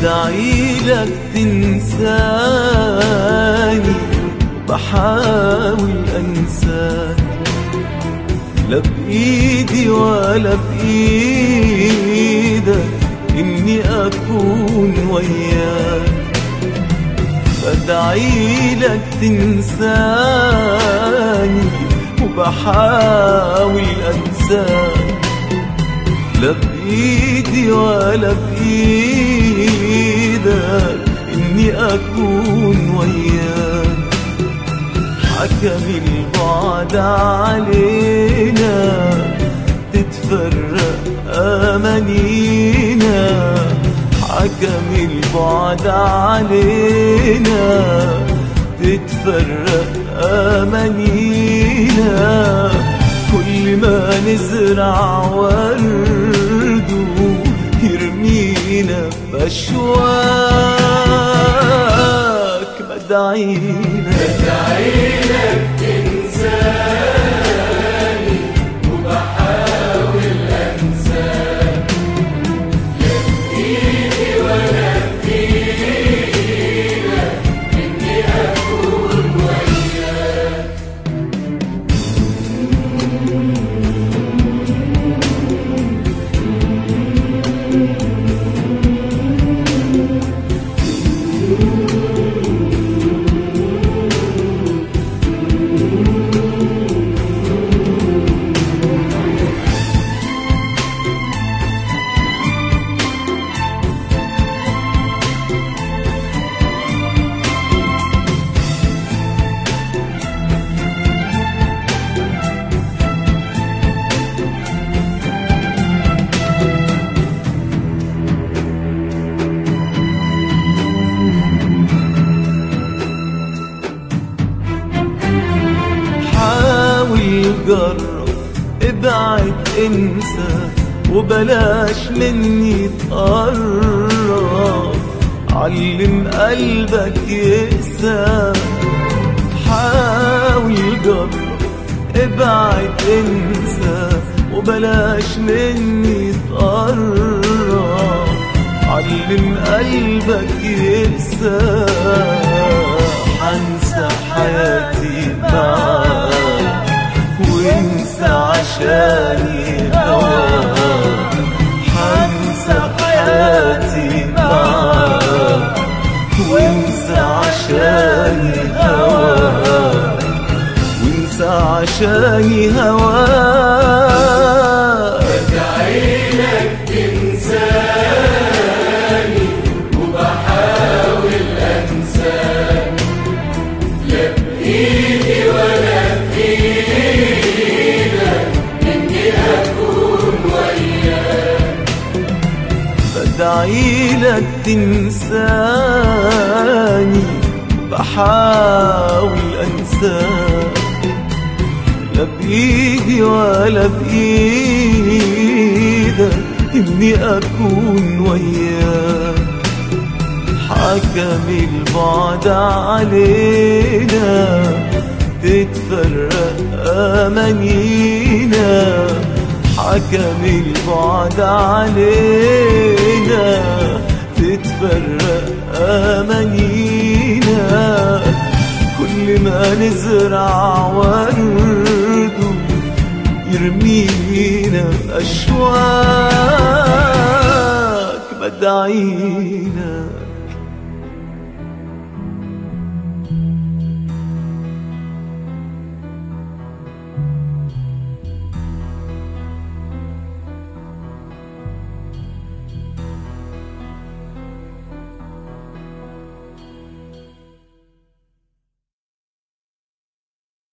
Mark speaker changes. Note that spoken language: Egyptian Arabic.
Speaker 1: بدعي لك تنساني بحاول انساك لا بإيدي ولا بإيدك إني أكون وياك بدعي لك تنساني وبحاول أنساك لا بإيدي ولا بإيدك إني أكون وياك حكم البعد علينا تتفرق أمانينا حكم البعد علينا تتفرق أمانينا كل ما نزرع ورد يرمينا بأشواك بدعينا
Speaker 2: بدعيلك تنساني وبحاول انساك لا بايدي ولا بايدك اني اكون وياك
Speaker 1: حاول جرب ابعد انسى وبلاش مني تقرب علم قلبك يقسى حاول جرب ابعد انسى وبلاش مني تقرب علم قلبك يقسى حنسى حياتي معاك وانسى عشاني هواك حنسى حياتي معاك وانسى عشاني هواك وانسى عشاني هواك
Speaker 2: بدعيلك تنساني وبحاول انساك لا بايدي ولا بايدك اني اكون وياك
Speaker 1: بدعي لك تنساني بحاول انساك لا بايدي ولا بايدك اني اكون وياك حكم البعد علينا تتفرق امانينا حكم البعد علينا تتفرق امانينا كل ما نزرع ورد يرمينا اشواك بدعينا